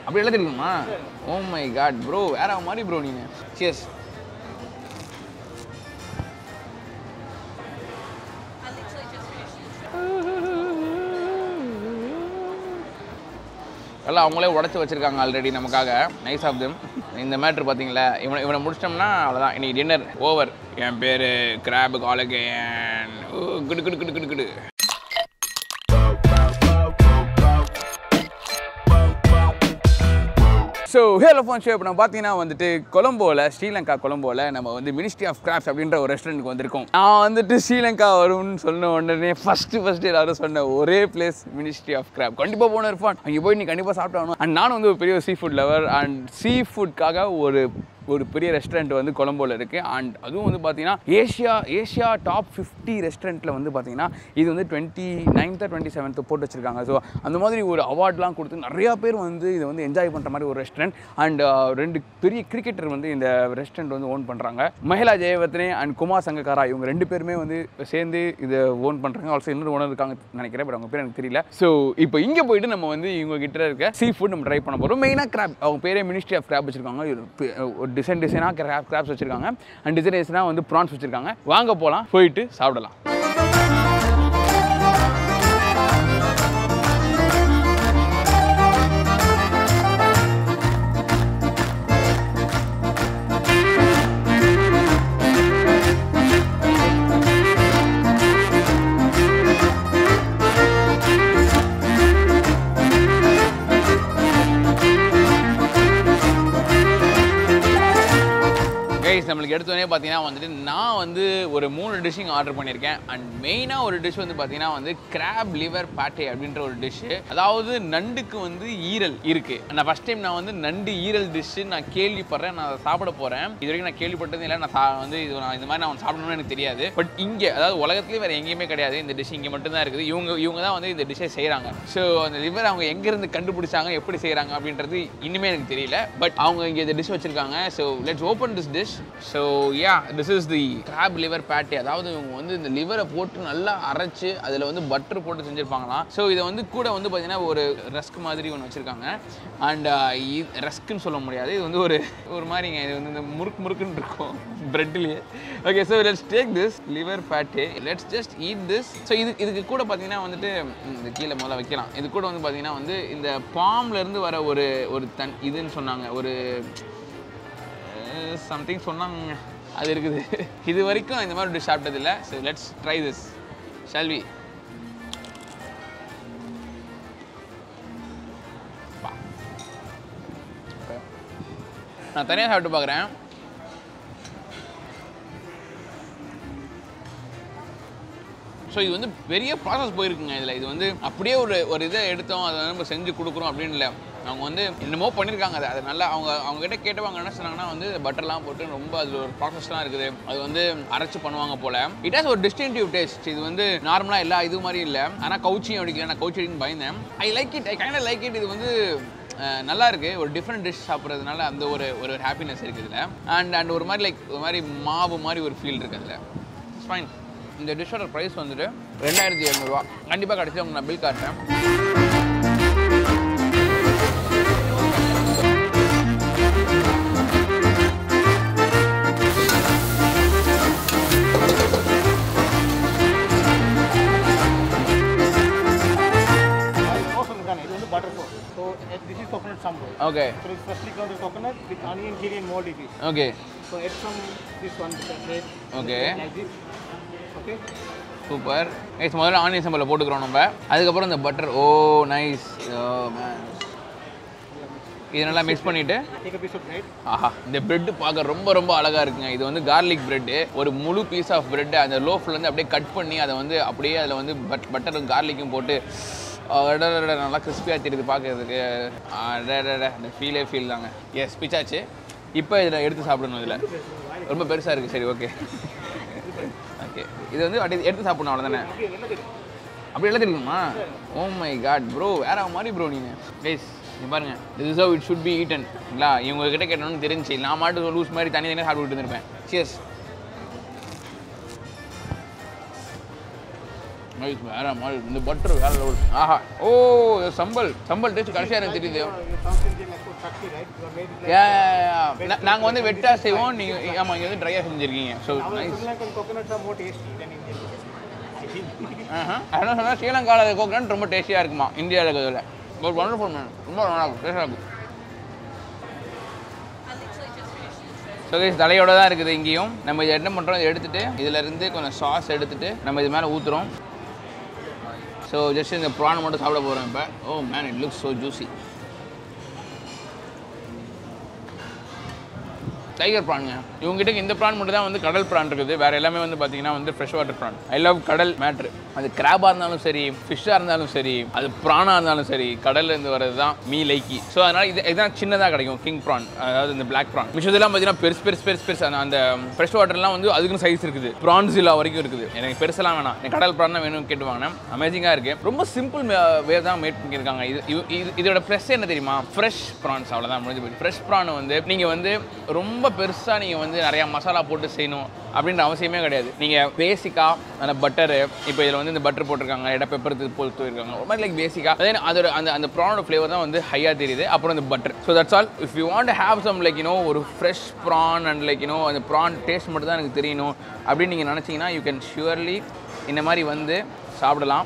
அப்படி எழுதிருக்குமா oh my god bro வேற மாதிரி ப்ரோ நீங்க சியர்ஸ் எல்லாம் அவங்களே உடச்சி வச்சிருக்காங்க ஆல்ரெடி நமக்காக நைஸ் ஆஃப் தெம் இந்த மேட்ரு பார்த்தீங்களா இவனை இவனை முடிச்சிட்டோம்னா அவ்வளோதான் இன்னைக்கு டின்னர் ஓவர் என் பேர் கிராபு காலகேன் குடு குடு குடு குடு குடு ஸோ ஹேலோ ஃபோன் ஷோ இப்போ நம்ம பார்த்தீங்கன்னா வந்துட்டு கொலம்போவில் ஸ்ரீலங்கா கொலம்போவில் நம்ம வந்து மினிஸ்ட்ரி ஆஃப் கிராஃப்ட்ஸ் அப்படின்ற ஒரு ரெஸ்டாரண்ட்டுக்கு வந்திருக்கோம் நான் வந்துட்டு ஸ்ரீலங்கா வரும்னு சொன்ன உடனே ஃபஸ்ட்டு ஃபஸ்ட்டு எல்லாரும் சொன்ன ஒரே பிளேஸ் மினிஸ்ட்ரி ஆஃப் கிராஃப்ட் கண்டிப்பாக போன இருப்பான் அங்கே போய் நீ கண்டிப்பாக சாப்பிட்டாகணும் அண்ட் நானும் வந்து ஒரு பெரிய சீ ஃபுட் லவர் அண்ட் சீ ஃபுட்காக ஒரு ஒரு பெரிய ரெஸ்டாரண்ட் வந்து கொலம்போவில் இருக்குது அண்ட் அதுவும் வந்து பார்த்தீங்கன்னா ஏஷியா ஏஷியா டாப் ஃபிஃப்டி ரெஸ்டாரண்ட்டில் வந்து பார்த்தீங்கன்னா இது வந்து டுவெண்ட்டி நைன்த்து டுவெண்ட்டி செவன்த்து போட்டு வச்சிருக்காங்க ஸோ அந்த மாதிரி ஒரு அவார்ட்லாம் கொடுத்து நிறையா பேர் வந்து இதை வந்து என்ஜாய் பண்ணுற மாதிரி ஒரு ரெஸ்டாரண்ட் அண்ட் ரெண்டு பெரிய கிரிக்கெட்டர் வந்து இந்த ரெஸ்டாரண்ட் வந்து ஓன் பண்ணுறாங்க மஹிலா ஜெயவர்தனே அண்ட் குமார் சங்ககாரா இவங்க ரெண்டு பேருமே வந்து சேர்ந்து இதை ஓன் பண்ணுறாங்க ஆல்சோ இன்னொரு ஓனர் இருக்காங்க நினைக்கிறேன் பட் அவங்க பேர் எனக்கு தெரியல ஸோ இப்போ இங்கே போயிட்டு நம்ம வந்து இவங்க கிட்ட இருக்க சீ ஃபுட் நம்ம ட்ரை பண்ண போகிறோம் மெயினாக கிராப் அவங்க பேரே மினிஸ்ட்ரி ஆஃப் கிராப் வச்சிருக்காங்க இது பெ- ஒரு டிசைன் டிசைனாக கிராப் கிராப்ஸ் வச்சிருக்காங்க அண்ட் டிசைன் டிசைனாக வந்து ப்ரான்ஸ் வச்சிருக்காங்க வாங்க போகலாம் போயிட்டு சாப்பிடலாம் கைஸ் நம்மளுக்கு எடுத்தோடனே பார்த்தீங்கன்னா வந்துட்டு நான் வந்து ஒரு மூணு டிஷ்ஷிங் ஆர்டர் பண்ணியிருக்கேன் அண்ட் மெயினாக ஒரு டிஷ் வந்து பார்த்தீங்கன்னா வந்து கிராப் லிவர் பாட்டே அப்படின்ற ஒரு டிஷ்ஷு அதாவது நண்டுக்கு வந்து ஈரல் இருக்குது நான் ஃபஸ்ட் டைம் நான் வந்து நண்டு ஈரல் டிஷ்ஷு நான் கேள்விப்படுறேன் நான் அதை சாப்பிட போகிறேன் இது வரைக்கும் நான் கேள்விப்பட்டது இல்லை நான் சா- வந்து இது நான் இந்த மாதிரி நான் சாப்பிடணும்னு எனக்கு தெரியாது பட் இங்கே அதாவது உலகத்துலேயே வேறு எங்கேயுமே கிடையாது இந்த டிஷ் இங்கே மட்டும்தான் இருக்குது இவங்க இவங்க தான் வந்து இந்த டிஷ்ஷை செய்கிறாங்க ஸோ அந்த லிவர் அவங்க எங்கேருந்து கண்டுபிடிச்சாங்க எப்படி செய்கிறாங்க அப்படின்றது இன்னுமே எனக்கு தெரியல பட் அவங்க இங்கே இந்த டிஷ் வச்சுருக்காங்க so let's open this dish so yeah this is the crab liver pate அதாவது இவங்க வந்து இந்த லிவரை போட்டு நல்லா அரைச்சு அதில் வந்து பட்டர் போட்டு செஞ்சுருப்பாங்களாம் ஸோ இதை வந்து கூட வந்து பார்த்தீங்கன்னா ஒரு ரஸ்க் மாதிரி ஒன்று வச்சுருக்காங்க அண்ட் ரஸ்க்குன்னு சொல்ல முடியாது இது வந்து ஒரு ஒரு மாதிரிங்க இது வந்து இந்த முறுக்கு முறுக்குன்னு இருக்கும் ப்ரெட்லேயே okay so let's take this liver pate let's just eat this so இது இதுக்கு கூட பார்த்தீங்கன்னா வந்துட்டு ம், இந்த கீழே முதல்ல வைக்கலாம் இது கூட வந்து பார்த்தீங்கன்னா வந்து இந்த பாம்ல இருந்து வர ஒரு ஒரு தன் இதுன்னு சொன்னாங்க ஒரு சம்திங் சொன்னாங்க அது இருக்குது இது வரைக்கும் இந்த மாதிரி டிஷ் சாப்பிட்டதில்ல ஸோ லெட்ஸ் ட்ரை திஸ் ஷால்வி நான் தனியாக சாப்பிட்டு பார்க்குறேன் ஸோ இது வந்து பெரிய ப்ராசஸ் போயிருக்குங்க இதில் இது வந்து அப்படியே ஒரு ஒரு இதை எடுத்தோம் அதை நம்ம செஞ்சு கொடுக்குறோம் அப்படின்னு இல்லை அவங்க வந்து என்னமோ பண்ணியிருக்காங்க அதை அது நல்லா அவங்க அவங்க கிட்ட கேட்டவங்க என்ன சொன்னாங்கன்னா வந்து பட்டர்லாம் போட்டு ரொம்ப அதில் ஒரு ப்ராசஸ்லாம் இருக்குது அது வந்து அரைச்சு பண்ணுவாங்க போல இட் ஹாஸ் ஒரு டிஸ்டிங்டிவ் டேஸ்ட் இது வந்து நார்மலாக எல்லா இது மாதிரி இல்லை ஆனால் கவுச்சியும் அடிக்கல நான் கவுச்சி அடின்னு பயந்தேன் I like it I kind like it இது வந்து அஹ், நல்லா இருக்கு ஒரு டிஃப்ரெண்ட் டிஷ் சாப்பிட்றதுனால அந்த ஒரு ஒரு ஹாப்பினஸ் இருக்குது இதில் அண்ட் அண்ட் ஒரு மாதிரி லைக் ஒரு மாதிரி மாவு மாதிரி ஒரு ஃபீல் இருக்குது அதில் இட்ஸ் ஃபைன் இந்த டிஷ்ஷோட ப்ரைஸ் வந்துட்டு ரெண்டாயிரத்தி எழுநூறுவா கண்டிப்பாக கடைசியில் உங்களுக்கு நான் பில் காட்டுறேன் Awesome தானே இது வந்து butter sauce so this is coconut sambal okay so it's freshly grounded coconut with onion கீரி and Maldive fish okay so eat from this one plate Okay. Like this okay super nice முதல்ல onion சம்பளை போட்டுக்கிறோம் நம்ம அதுக்கப்புறம் இந்த பட்டர் ஓ nice இது நல்லா mix பண்ணிவிட்டு take a piece of bread ஆஹா இந்த பிரெட் பார்க்க ரொம்ப ரொம்ப அழகாக இருக்குங்க இது வந்து கார்லிக் பிரெட்டு ஒரு முழு பீஸ் ஆஃப் பிரெட் அந்த லோஃப்லேருந்து அப்படியே கட் பண்ணி அதை வந்து அப்படியே அதில் வந்து பட் பட்டரும் கார்லிக்கும் போட்டு அடடடட, நல்லா கிறிஸ்பியாக தெரியுது பார்க்கறதுக்கு அடடட, இந்த ஃபீலே ஃபீல் தாங்க எஸ் பிச்சாச்சு இப்போ இதில் எடுத்து சாப்பிடணும் இதில் ரொம்ப பெருசாக இருக்குது சரி ஓகே ஓகே இது வந்து அப்படியே எடுத்து சாப்பிடணும் அவ்வளோதானே அப்படி எல்லாம் தெரியுமா ஓ மை காட் ப்ரோ வேற மாதிரி ப்ரோ நீங்கள் கைஸ் நீ பாருங்க this is how it should be eaten இல்லா இவங்க கிட்ட கேட்டணும்னு தெரிஞ்சு நான் மாட்டு லூஸ் மாதிரி தனி தனியாக சாப்பிட்டு இருந்திருப்பேன் சியர்ஸ் நைஸ் வேற மாதிரி இருக்கு. இந்த பட்டர் வேற level. ஆஹா ஓ இது சம்பல் சம்பல் டேஸ்ட் கடைசியாக எனக்கு தெரியுது Your South Indian like food factory, right? You are made like Yeah, நாங்கள் வந்து வெட்டா செய்வோம் நீங்கள் ஆமாம் இங்கே வந்து ட்ரையாக செஞ்சுருக்கீங்க so our nice Sri Lankan coconuts are more tasty than Indian coconuts. I think. அதான் சொன்னால் ஸ்ரீலங்காவில் கோகனட் ரொம்ப டேஸ்டியாக இருக்குமா இந்தியாவில் இருக்கிறதுல ஒரு ஒண்டர்ஃபுல் மேன் ரொம்ப நல்லா இருக்கும் டேஸ்டாக இருக்கும் ஸோ கைஸ் தலையோட தான் இருக்குது இங்கேயும் நம்ம இதை என்ன பண்ணுறோம் இதை எடுத்துட்டு இதுல இருந்து கொஞ்சம் சாஸ் எடுத்துட்டு நம்ம இது மேலே ஊற்றுறோம் ஸோ ஜஸ்ட் இந்த ப்ரான் மட்டும் சாப்பிட போகிறோம் இப்போ oh man it looks so juicy tiger ப்ரானுங்க இவங்ககிட்ட இந்த ப்ரான் மட்டும் தான் வந்து கடல் ப்ரான் இருக்குது வேற எல்லாமே வந்து பார்த்தீங்கன்னா வந்து fresh water prawn I love கடல் மேட்ரு அது கிராபாக இருந்தாலும் சரி ஃபிஷ்ஷாக இருந்தாலும் சரி அது ப்ரானாக இருந்தாலும் சரி கடல்ல இருந்து வர்றது தான் மீ லைக்கி ஸோ அதனால் இது இதுதான் சின்னதாக கிடைக்கும் கிங் ப்ரான் அதாவது இந்த பிளாக் ப்ரான் மிச்சதெல்லாம் பார்த்தீங்கன்னா பெருசு பெருசு பெருசு பெருசு அந்த- அந்த ஃப்ரெஷ் வாட்டர்லாம் வந்து அதுக்குன்னு சைஸ் இருக்குது ப்ரான்ஸிலா வரைக்கும் இருக்குது எனக்கு பெருசெல்லாம் வேணாம் எனக்கு கடல் ப்ரான் தான் வேணும்னு கேட்டு வாங்கினேன் அமேசிங்காக இருக்கு ரொம்ப சிம்பிள் வே தான் மேட் பண்ணியிருக்காங்க இது இது- இது இதோட ப்ரெஸ் என்ன தெரியுமா ஃப்ரெஷ் ப்ரான்ஸ் அவ்வளோதான் முடிஞ்சு போய் ஃப்ரெஷ் ப்ரான் வந்து நீங்கள் வந்து ரொம்ப பெருசாக நீங்கள் வந்து நிறையா மசாலா போட்டு செய்யணும் அப்படின்ற அவசியமே கிடையாது நீங்கள் பேசிக்காக அந்த பட்டரு இப்போ இதில் வந்து இந்த பட்டர் போட்டிருக்காங்க இட பெப்பர் போட்டு இருக்காங்க ஒரு மாதிரி லைக் பேசிக்காக அதே அதோட அந்த அந்த ப்ரானோட ஃப்ளேவர் தான் வந்து ஹையாக தெரியுது அப்புறம் இந்த butter so that's all if you want have some like you know ஒரு fresh prawn and like you know அந்த ப்ரான் டேஸ்ட் மட்டும் தான் எனக்கு தெரியணும் அப்படின்னு நீங்கள் நினச்சிங்கன்னா யூ கேன் ஷுவர்லி இந்த மாதிரி வந்து சாப்பிடலாம்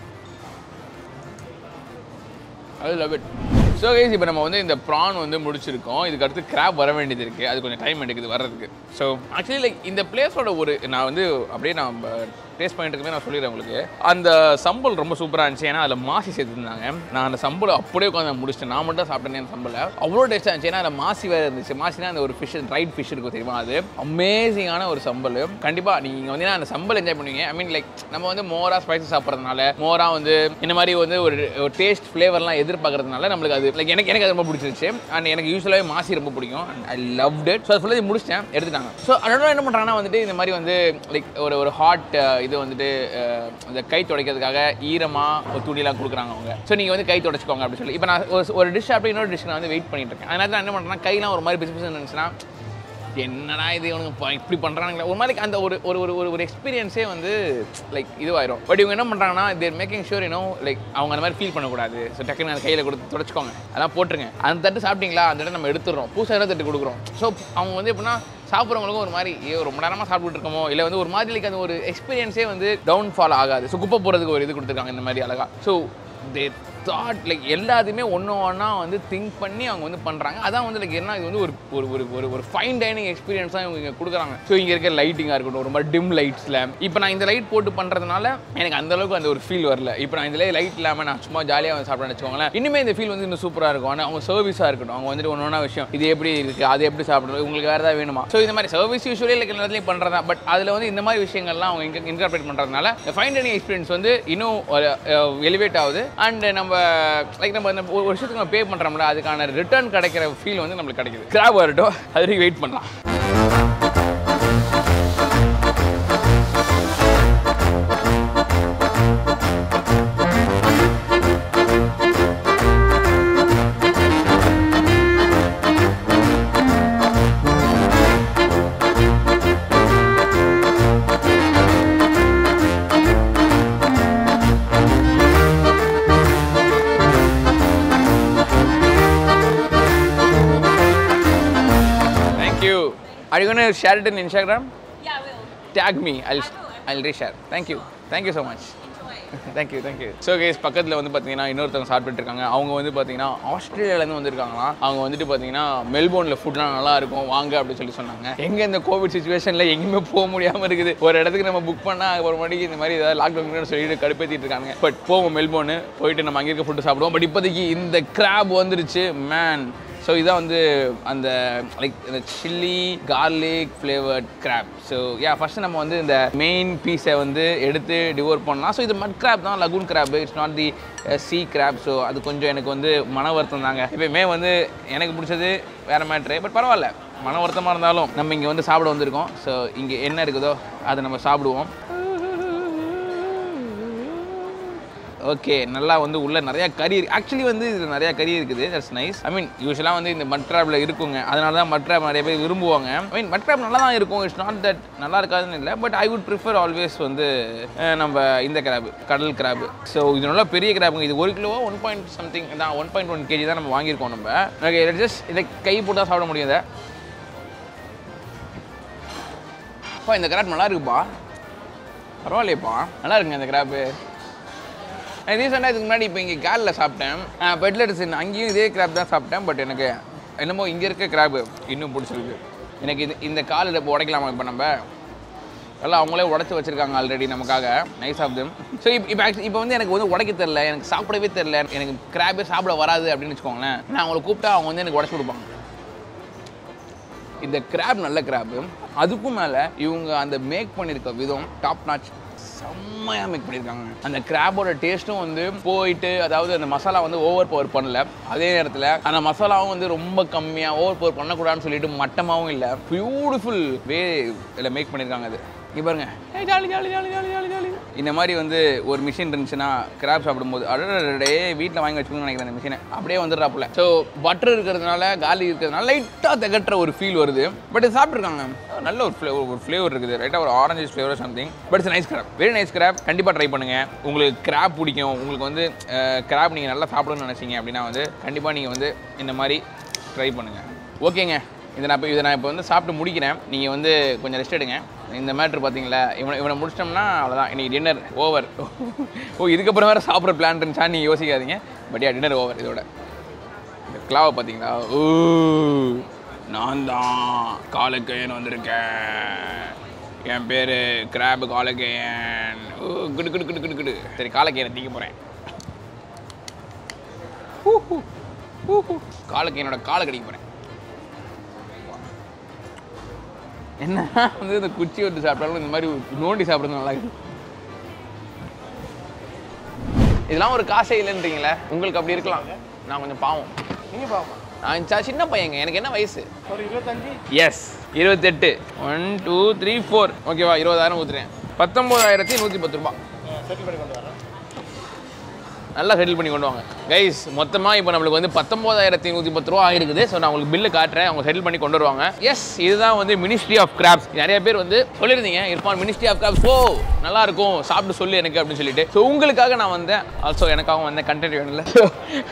I love it so guys இப்போ நம்ம வந்து இந்த ப்ரான் வந்து முடிச்சிருக்கோம் இதுக்கு அடுத்து கிராப் வர வேண்டியது இருக்குது அது கொஞ்சம் டைம் எடுக்குது வர்றதுக்கு ஸோ ஆக்சுவலி லைக் இந்த பிளேஸோட ஒரு நான் வந்து அப்படியே நான் டேஸ்ட் பண்ணிட்டு இருக்கவே நான் சொல்லிடுறேன் உங்களுக்கு அந்த சம்பல் ரொம்ப சூப்பராக இருந்துச்சு ஏன்னா அதில் மாசி சேர்த்துருந்தாங்க நான் அந்த சம்பளை அப்படியே உட்காந்து முடிச்சிட்டேன் நான் மட்டும் சாப்பிட்டேன் அந்த சம்பளை அவ்வளோ டேஸ்ட்டாக இருந்துச்சு ஏன்னா அதில் மாசி வேறு இருந்துச்சு மாசினா அந்த ஒரு ஃபிஷ் ட்ரைட் ஃபிஷ் இருக்கும் தெரியுமா அது அமேசிங்கான ஒரு சம்பல் கண்டிப்பாக நீங்கள் வந்து அந்த சம்பல் என்ஜாய் பண்ணுவீங்க ஐ மீன் லைக் நம்ம வந்து மோரா ஸ்பைசஸ் சாப்பிட்றதுனால மோரா வந்து இந்த மாதிரி வந்து ஒரு ஒரு டேஸ்ட் ஃப்ளேவர்லாம் எதிர்பார்க்கறதுனால நம்மளுக்கு அது லைக் எனக்கு எனக்கு அது ரொம்ப பிடிச்சிருச்சு அண்ட் எனக்கு யூஸ்வலாகவே மாசி ரொம்ப பிடிக்கும் and I love it so அது ஃபுல்லாக முடிச்சிட்டேன் எடுத்துட்டாங்க ஸோ அதோட என்ன பண்ணுறாங்கன்னா வந்துட்டு இந்த மாதிரி வந்து லைக் ஒரு ஒரு ஹாட் இது வந்துட்டு அஹ், இந்த கை துடைக்கிறதுக்காக ஈரமாக ஒரு துணியெல்லாம் கொடுக்குறாங்க அவங்க ஸோ நீங்கள் வந்து கை துடைச்சிக்கோங்க அப்படின்னு சொல்லி இப்போ நான் ஒரு- ஒரு டிஷ் அப்படி இன்னொரு டிஷ் நான் வந்து வெயிட் பண்ணிட்டு இருக்கேன் அதனால தான் என்ன பண்ணுறேன்னா கையெல்லாம் ஒரு மாதிரி பிசு பிசு இருந்துச்சுன்னா என்னடா இது இவனுங்க ப- இப்படி பண்ணுறாங்களே ஒரு மாதிரி அந்த ஒரு ஒரு ஒரு ஒரு ஒரு எக்ஸ்பீரியன்ஸே வந்து லைக் இதுவாயிரும் பட் இவங்க என்ன பண்ணுறாங்கன்னா they're making sure you know like அவங்க அந்த மாதிரி ஃபீல் பண்ணக்கூடாது ஸோ டக்குன்னு அந்த கையில் கொடுத்து தொடச்சிக்கோங்க அதான் போட்டுருங்க அந்த தட்டு சாப்பிட்டீங்களா அந்த தட்டு நம்ம எடுத்துடுறோம் புதுசாக தட்டு கொடுக்குறோம் ஸோ அவங்க வந்து எப்படின்னா சாப்பிட்றவங்களுக்கும் ஒரு மாதிரி ஐயோ ரொம்ப நேரமாக சாப்பிட்டுட்டு இருக்கோமோ இல்லை வந்து ஒரு மாதிரி லைக் அந்த ஒரு எக்ஸ்பீரியன்ஸே வந்து டவுன் ஃபால் ஆகாது ஸோ குப்பை போகிறதுக்கு ஒரு இது கொடுத்துருக்காங்க இந்த மாதிரி அழகா ஸோ தே தாட் லைக் எல்லாத்தையுமே ஒன்று ஒன்றா வந்து திங்க் பண்ணி அவங்க வந்து பண்ணுறாங்க அதான் வந்து லைக் என்ன இது வந்து ஒரு ஒரு ஒரு ஒரு ஒரு ஃபைன் டைனிங் எக்ஸ்பீரியன்ஸ் தான் இவங்க இங்கே கொடுக்குறாங்க ஸோ இங்கே இருக்க லைட்டிங்காக இருக்கட்டும் ரொம்ப டிம் லைட்ஸில் இப்போ நான் இந்த லைட் போட்டு பண்ணுறதுனால எனக்கு அந்த அளவுக்கு அந்த ஒரு ஃபீல் வரல இப்போ நான் இதில் லைட் இல்லாமல் நான் சும்மா ஜாலியாக வந்து சாப்பிட்றேன்னு வச்சுக்கோங்களேன் இனிமேல் இந்த ஃபீல் வந்து இன்னும் சூப்பராக இருக்கும் ஆனால் அவங்க சர்வீஸாக இருக்கட்டும் அவங்க வந்துட்டு ஒன்று ஒன்றா விஷயம் இது எப்படி இருக்குது அது எப்படி சாப்பிட்றது உங்களுக்கு வேறு ஏதாவது வேணுமா ஸோ இந்த மாதிரி சர்வீஸ் யூஸ்வலி லைக் எல்லாத்துலேயும் பண்ணுறதா பட் அதில் வந்து இந்த மாதிரி விஷயங்கள்லாம் அவங்க இங்கே இன்கார்பரேட் பண்ணுறதுனால ஃபைன் டைனிங் எக்ஸ்பீரியன்ஸ் வந்து இன்னும் எலிவேட் ஆகுது அண்ட் நம்ம லைக் நம்ம இந்த ஒரு வருஷத்துக்கு நம்ம பே பண்ணுறோம்ல அதுக்கான ரிட்டர்ன் கிடைக்கிற ஃபீல் வந்து நம்மளுக்கு கிடைக்குது கிராப் வரட்டும் அது வரைக்கும் வெயிட் பண்ணலாம் Thank you. Are you going to share it in Instagram? Yeah, I will. Tag me. I'll, I will, I I'll reshare. Thank you. Thank you so much. Enjoy. Thank you thank you so case பக்கத்தில் வந்து பார்த்தீங்கன்னா இன்னொருத்தவங்க சாப்பிட்டுட்டு இருக்காங்க அவங்க வந்து பார்த்தீங்கன்னா ஆஸ்திரேலியாலேருந்து வந்திருக்காங்களாம் அவங்க வந்துட்டு பார்த்தீங்கன்னா மெல்போர்னில் ஃபுட்லாம் நல்லா இருக்கும் வாங்க அப்படின்னு சொல்லி சொன்னாங்க எங்கே இந்த கோவிட் சுச்சுவேஷனில் எங்கேயுமே போக முடியாமல் இருக்குது ஒரு இடத்துக்கு நம்ம புக் பண்ணால் ஒரு மணிக்கு இந்த மாதிரி ஏதாவது லாக்டவுன் சொல்லிட்டு கடுப்பேற்றிட்டு இருக்காங்க பட் போவோம் மெல்போர்னு போயிட்டு நம்ம அங்கே இருக்க ஃபுட்டு சாப்பிடுவோம் பட் இப்போதைக்கு இந்த கிராப் வந்துருச்சு மேன் ஸோ இதான் வந்து அந்த லைக் இந்த chilli garlic flavoured crab so yeah first நம்ம வந்து இந்த மெயின் பீஸை வந்து எடுத்து டிவோர் பண்ணலாம் ஸோ இது மட் கிராப் தான் lagoon crab it's not the sea crab so அது கொஞ்சம் எனக்கு வந்து மன வருத்தம் தாங்க எப்பயுமே வந்து எனக்கு பிடிச்சது வேறு மேட்ரு பட் பரவாயில்ல மன வருத்தமாக இருந்தாலும் நம்ம இங்கே வந்து சாப்பிட வந்திருக்கோம் ஸோ இங்கே என்ன இருக்குதோ அதை நம்ம சாப்பிடுவோம் ஓகே நல்லா வந்து உள்ள நிறைய கறி ஆக்சுவலி வந்து இதில் நிறைய கறி இருக்குது தட்ஸ் நைஸ் ஐ மீன் யூஸ்வலாக வந்து இந்த மட் ட்ராப்ல இருக்குங்க அதனால தான் மட் ட்ராப் நிறைய பேர் விரும்புவாங்க ஐ மீன் மட் ட்ராப் நல்லா தான் இருக்கும் இட்ஸ் நாட் தட் நல்லா இருக்காதுன்னு இல்லை but I would prefer always வந்து அஹ், நம்ம இந்த கிராப் கடல் கிராப் ஸோ இது நல்லா பெரிய கிராப்புங்க இது ஒரு கிலோவா ஒன் பாயிண்ட் சம்திங் தான் ஒன் பாயிண்ட் ஒன் கேஜி தான் நம்ம வாங்கியிருக்கோம் நம்ம ஓகே ஜஸ்ட் இதை கை போட்டு தான் சாப்பிட முடியும் இதை அப்பா இந்த கிராப் நல்லா இருக்குப்பா பரவாயில்லையப்பா நல்லா இருக்குங்க இந்த கிராப்பு ரீசெண்டாக இதுக்கு முன்னாடி இப்போ இங்கே கேலில் சாப்பிட்டேன் பெட்லெட்ஸ் அங்கேயும் இதே கிராப் தான் சாப்பிட்டேன் பட் எனக்கு என்னமோ இங்கே இருக்க கிராப் இன்னும் பிடிச்சிருக்கு எனக்கு இது இந்த காலில் இப்போ உடைக்கலாமா இப்போ நம்ம எல்லாம் அவங்களே உடச்சி வச்சிருக்காங்க ஆல்ரெடி நமக்காக நைஸ் ஆஃப் தெம் ஸோ இப்போ இப்போ ஆக்சுவலி இப்போ வந்து எனக்கு வந்து உடைக்க தெரில எனக்கு சாப்பிடவே தெரில எனக்கு கிராபே சாப்பிட வராது அப்படின்னு வச்சுக்கோங்களேன் நான் அவங்கள கூப்பிட்டா அவங்க வந்து எனக்கு உடச்சி கொடுப்பாங்க இந்த கிராப் நல்ல கிராப் அதுக்கும் மேலே இவங்க அந்த மேக் பண்ணியிருக்க விதம் டாப் நாச் செம்மையாக மேக் பண்ணியிருக்காங்க அந்த கிராபோட டேஸ்ட்டும் வந்து போயிட்டு அதாவது அந்த மசாலா வந்து ஓவர் பவர் பண்ணல அதே நேரத்தில் அந்த மசாலாவும் வந்து ரொம்ப கம்மியாக ஓவர் பவர் பண்ணக்கூடாதுன்னு சொல்லிட்டு மட்டமாகவும் இல்லை பியூட்டிஃபுல் வே இதில் மேக் பண்ணியிருக்காங்க அது இங்கே பாருங்க ஏய், jolly jolly jolly jolly jolly jolly இந்த மாதிரி வந்து ஒரு மிஷின் இருந்துச்சுன்னா கிராப் சாப்பிடும்போது அடடே வீட்டில் வாங்கி வச்சுக்கணும்னு நினைக்கிறேன் அந்த மிஷினை அப்படியே வந்துடுறாப்புல ஸோ பட்டர் இருக்கிறதுனால காலி இருக்கிறதுனால லைட்டாக திகட்டுற ஒரு ஃபீல் வருது பட் இது சாப்பிட்ருக்காங்க நல்ல ஒரு ஃப்ளேவர் ஒரு ஃப்ளேவர் இருக்குது ரைட்டாக ஒரு orange flavour something but it's nice crab very nice crab கண்டிப்பாக ட்ரை பண்ணுங்கள் உங்களுக்கு கிராப் பிடிக்கும் உங்களுக்கு வந்து கிராப் நீங்கள் நல்லா சாப்பிடணும்னு நினச்சிங்க அப்படின்னா வந்து கண்டிப்பாக நீங்கள் வந்து இந்த மாதிரி ட்ரை பண்ணுங்கள் ஓகேங்க இதை நான் இப்போ இதை நான் இப்போ வந்து சாப்பிட்டு முடிக்கிறேன் நீங்கள் வந்து கொஞ்சம் ரெஸ்ட் எடுங்க இந்த மேட்ரு பார்த்தீங்களா இவனை இவனை முடிச்சிட்டோம்னா அவ்வளோதான் இன்னைக்கு டின்னர் ஓவர் ஓ இதுக்கப்புறம் வேறு சாப்பிட்ற பிளான் இருந்துச்சா நீங்கள் யோசிக்காதீங்க பட் யா டின்னர் ஓவர் இதோட இந்த கிளாவை பார்த்தீங்களா ஓ நான் தான் காலக்கையன் வந்திருக்கேன் என் பேர் கிராப் காலக்கையன் ஓ குடு குடு குடு குடு குடு சரி காலக்கையனை தீக்க போகிறேன் காலக்கையனோட காலை கடிக்க போகிறேன் என்ன வந்து இந்த குச்சி விட்டு சாப்பிட்டாலும் இந்த மாதிரி நோண்டி சாப்பிட்றது நல்லா இருக்கு இதெல்லாம் ஒரு காசே இல்லைன்றீங்களே உங்களுக்கு அப்படி இருக்கலாம் நான் கொஞ்சம் பாவம் நீங்கள் பாப்பா நான் ச- சின்ன பையங்க எனக்கு என்ன வயசு ஒரு இருபத்தஞ்சு எஸ் இருபத்தெட்டு ஒன் டூ த்ரீ ஃபோர் ஓகேவா இருபதாயிரம் ஊற்றுறேன் பத்தொம்போதாயிரத்தி நூற்றி பத்து ரூபா செட்டில் பண்ணி கொண்டு வரேன் நல்லா செட்டில் பண்ணி கொண்டு வாங்க கைஸ் மொத்தமாக இப்போ நம்மளுக்கு வந்து பத்தொம்போதாயிரத்தி நூற்றி பத்து ரூபா ஆயிருக்குது ஸோ நான் உங்களுக்கு பில்லு காட்டுறேன் அவங்க செட்டில் பண்ணி கொண்டு வருவாங்க எஸ் இதுதான் வந்து மினிஸ்ட்ரி ஆஃப் கிராப்ஸ் நிறைய பேர் வந்து சொல்லியிருந்தீங்க இருப்பான் மினிஸ்ட்ரி ஆஃப் கிராப்ஸ் ஓ நல்லா இருக்கும் சாப்பிட்டு சொல்லு எனக்கு அப்படின்னு சொல்லிட்டு ஸோ உங்களுக்காக நான் வந்தேன் ஆல்சோ எனக்காகவும் வந்தேன் கண்டென்ட் வேணும்ல So,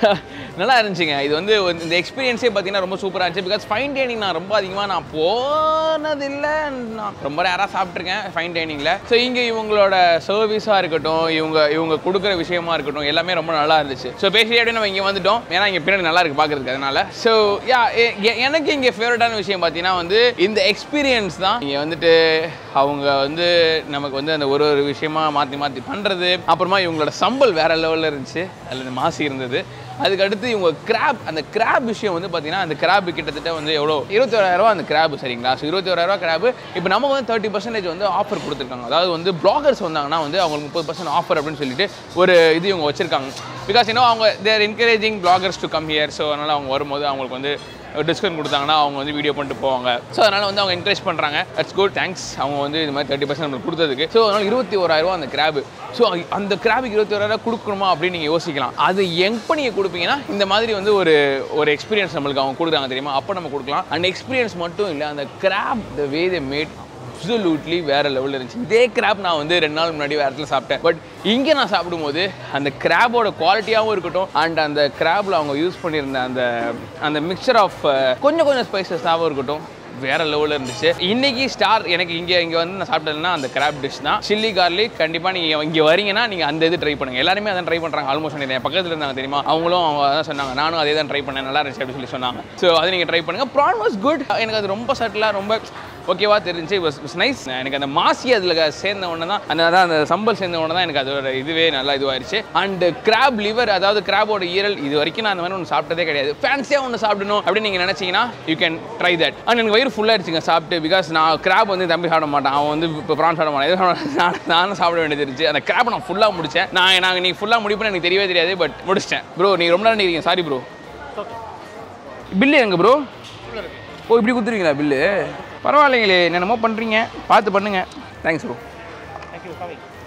நல்லா இருந்துச்சுங்க இது வந்து ஒரு- இந்த எக்ஸ்பீரியன்ஸே பார்த்தீங்கன்னா ரொம்ப சூப்பராக இருந்துச்சு பிகாஸ் ஃபைன் டைனிங் நான் ரொம்ப அதிகமாக நான் போனதில்லை நான் ரொம்ப ரேராக சாப்பிட்ருக்கேன் ஃபைன் டைனிங்கில் ஸோ இங்கே இவங்களோட சர்வீஸாக இருக்கட்டும் இவங்க இவங்க கொடுக்குற விஷயமா இருக்கட்டும் எல்லாமே ரொம்ப நல்லா இருந்துச்சு ஸோ பேசி அப்படியே நம்ம இங்கே வந்துட்டோம் ஏன்னா இங்கே பின்னாடி நல்லா இருக்கு பார்க்கறதுக்கு அதனால ஸோ யா எனக்கு இங்கே ஃபேவரட்டான விஷயம் பார்த்தீங்கன்னா வந்து இந்த எக்ஸ்பீரியன்ஸ் தான் இங்கே வந்துட்டு அவங்க வந்து நமக்கு வந்து அந்த ஒரு ஒரு விஷயமா மாற்றி மாற்றி பண்ணுறது அப்புறமா இவங்களோட சம்பல் வேற லெவலில் இருந்துச்சு அதில் இந்த மாசி இருந்தது அதுக்கு அடுத்து இவங்க கிராப் அந்த கிராப் விஷயம் வந்து பார்த்தீங்கன்னா அந்த கிராப் கிட்டத்தட்ட வந்து எவ்வளோ இருபத்தி ரூபா அந்த கிராப் சரிங்களா ஸோ இருபத்தி ரூபா கிராப் இப்போ நமக்கு வந்து தேர்ட்டி பர்சன்டேஜ் வந்து ஆஃபர் கொடுத்துருக்காங்க அதாவது வந்து பிளாகர்ஸ் வந்தாங்கன்னா வந்து அவங்களுக்கு முப்பது பர்சன்ட் ஆஃபர் அப்படின்னு சொல்லிட்டு ஒரு இது இவங்க வச்சிருக்காங்க பிகாஸ் இன்னும் அவங்க they're encouraging bloggers to come here so அதனால் அவங்க வரும்போது அவங்களுக்கு வந்து டிஸ்கவுண்ட் கொடுத்தாங்கன்னா அவங்க வந்து வீடியோ பண்ணிட்டு போவாங்க ஸோ அதனால் வந்து அவங்க என்கரேஜ் பண்ணுறாங்க தட்ஸ் குட் தேங்க்ஸ் அவங்க வந்து இது மாதிரி தேர்ட்டி பர்சன்ட் நம்மளுக்கு கொடுத்ததுக்கு ஸோ அதனால் இருபத்தி ஓராயிரரூவா அந்த கிராப் ஸோ அந்த கிராபுக்கு இருபத்தி ஓராயிரம் கொடுக்கணுமா அப்படின்னு நீங்கள் யோசிக்கலாம் அது எப்போ நீங்கள் கொடுப்பீங்கன்னா இந்த மாதிரி வந்து ஒரு ஒரு எக்ஸ்பீரியன்ஸ் நம்மளுக்கு அவங்க கொடுக்குறாங்க தெரியுமா அப்போ நம்ம கொடுக்கலாம் அந்த எக்ஸ்பீரியன்ஸ் மட்டும் இல்லை அந்த crab the way they made absolutely வேற லெவலில் இருந்துச்சு இதே கிராப் நான் வந்து ரெண்டு நாள் முன்னாடி வேற இடத்துல சாப்பிட்டேன் பட் இங்கே நான் சாப்பிடும்போது அந்த கிராபோட குவாலிட்டியாகவும் இருக்கட்டும் அண்ட் அந்த கிராப்ல அவங்க யூஸ் பண்ணியிருந்த அந்த அந்த மிக்சர் ஆஃப் கொஞ்சம் கொஞ்சம் ஸ்பைசஸாகவும் இருக்கட்டும் வேற லெவலில் இருந்துச்சு இன்னைக்கு ஸ்டார் எனக்கு இங்கே இங்கே வந்து நான் சாப்பிட்டதுன்னா அந்த கிராப் டிஷ் தான் சில்லி கார்லிக் கண்டிப்பாக நீங்கள் இங்கே வரீங்கன்னா நீங்கள் அந்த இது ட்ரை பண்ணுங்க எல்லாருமே அதான் ட்ரை பண்ணுறாங்க ஆல்மோஸ்ட் என் பக்கத்தில் இருந்தாங்க தெரியுமா அவங்களும் அவங்க அதான் சொன்னாங்க நானும் அதே தான் ட்ரை பண்ணேன் நல்லா இருந்துச்சு அப்படின்னு சொல்லி சொன்னாங்க ஸோ அதை நீங்கள் ட்ரை பண்ணுங்க ப்ரான் வாஸ் குட் எனக்கு அது ரொம்ப சட்டிலாக ரொம்ப ஓகேவா தெரிஞ்சு வாஸ் வாஸ் நைஸ் எனக்கு அந்த மாசி அதில் சேர்ந்த உடனே தான் அந்த அதான் அந்த சம்பல் சேர்ந்த உடனே தான் எனக்கு அதோட இதுவே நல்லா இதுவாயிருச்சு அண்ட் கிராப் லிவர் அதாவது கிராபோட ஈரல் இது வரைக்கும் நான் அந்த மாதிரி ஒன்று சாப்பிட்டதே கிடையாது ஃபேன்சியாக ஒன்று சாப்பிடணும் அப்படின்னு நீங்கள் நினச்சிங்கன்னா you can try that and எனக்கு வயிறு ஃபுல்லாகிடுச்சுங்க சாப்பிட்டு பிகாஸ் நான் கிராப் வந்து தம்பி சாப்பிட மாட்டான் அவன் வந்து இப்போ ப்ரான் சாப்பிட மாட்டான் எதுவும் சாப்பிட மாட்டான். நான் நானும் சாப்பிட வேண்டியது இருந்துச்சு அந்த கிராப் நான் ஃபுல்லாக முடிச்சேன் நான் நாங்கள் நீ ஃபுல்லாக முடிப்பேன்னு எனக்கு தெரியவே தெரியாது பட் முடிச்சிட்டேன் ப்ரோ நீங்கள் ரொம்ப நேரம் இருக்கீங்க சாரி ப்ரோ ஓகே பில்லு எங்க ப்ரோ உள்ள இருக்கு ஓ இப்படி கொடுத்துருவீங்களா பில்லு பரவாயில்லைங்களே என்னென்னமோ பண்ணுறீங்க பார்த்து பண்ணுங்க thanks bro thank you coming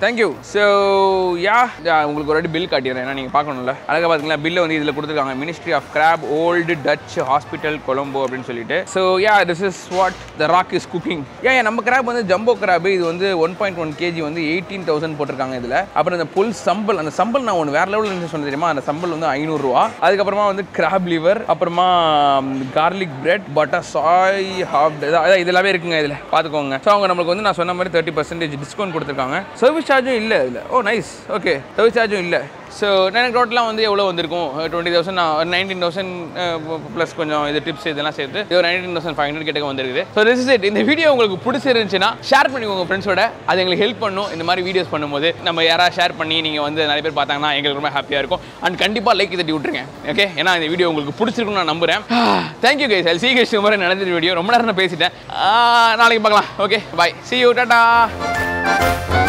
thank you so yeah உங்களுக்கு ஒரு வாட்டி பில் காட்டிடுறேன் ஏன்னா நீங்கள் பார்க்கணும்ல அழகாக பார்த்தீங்களா பில்லை வந்து இதில் கொடுத்துருக்காங்க ministry of crab old dutch hospital Colombo அப்படின்னு சொல்லிட்டு so yeah this is what the rock is cooking ஏன் நம்ம கிராப் வந்து ஜம்போ கிராப் இது வந்து ஒன் பாயிண்ட் ஒன் கேஜி வந்து எயிட்டீன் தௌசண்ட் போட்டிருக்காங்க இதில் அப்புறம் இந்த புல் சம்பல் அந்த சம்பல் நான் ஒன்று வேற லெவலில் இருந்து சொன்னது தெரியுமா அந்த சம்பல் வந்து ஐநூறுரூவா அதுக்கப்புறமா வந்து கிராப் லிவர் அப்புறமா கார்லிக் பிரெட் பட்டர் சாய் ஹாஃப் அதான் இது எல்லாமே இருக்குங்க இதில் பார்த்துக்கோங்க ஸோ அவங்க நம்மளுக்கு வந்து நான் சொன்ன மாதிரி தேர்ட்டி பர்சன்டேஜ் டிஸ்கவுண்ட் கொடுத்துருக்காங்க சர்வீஸ் சார்ஜும் இல்லை இதில் ஓ நைஸ் ஓகே சர்வீஸ் சார்ஜும் இல்லை ஸோ எனக்கு டோட்டலாக வந்து எவ்வளோ வந்திருக்கும் twenty thousand nineteen thousand plus கொஞ்சம் இது டிப்ஸ் இதெல்லாம் சேர்த்து இது ஒரு நைன்டீன் தௌசண்ட் ஃபைவ் ஹண்ட்ரட் கிட்ட வந்திருக்குது ஸோ திஸ் இஸ் இட் இந்த வீடியோ உங்களுக்கு பிடிச்சிருந்துச்சுன்னா ஷேர் பண்ணி உங்கள் ஃப்ரெண்ட்ஸோட அது எங்களுக்கு ஹெல்ப் பண்ணும் இந்த மாதிரி வீடியோஸ் பண்ணும்போது நம்ம யாராவது ஷேர் பண்ணி நீங்கள் வந்து நிறைய பேர் பார்த்தாங்கன்னா எங்களுக்கு ரொம்ப ஹாப்பியாக இருக்கும் அண்ட் கண்டிப்பாக லைக் தட்டி விட்டுருங்க ஓகே ஏன்னா இந்த வீடியோ உங்களுக்கு பிடிச்சிருக்குன்னு நான் நம்புறேன் thank you guys L C cash மாதிரி நடந்த வீடியோ ரொம்ப நேரம் நான் பேசிட்டேன் ஆஹ் நாளைக்கு பார்க்கலாம் okay bye see you tata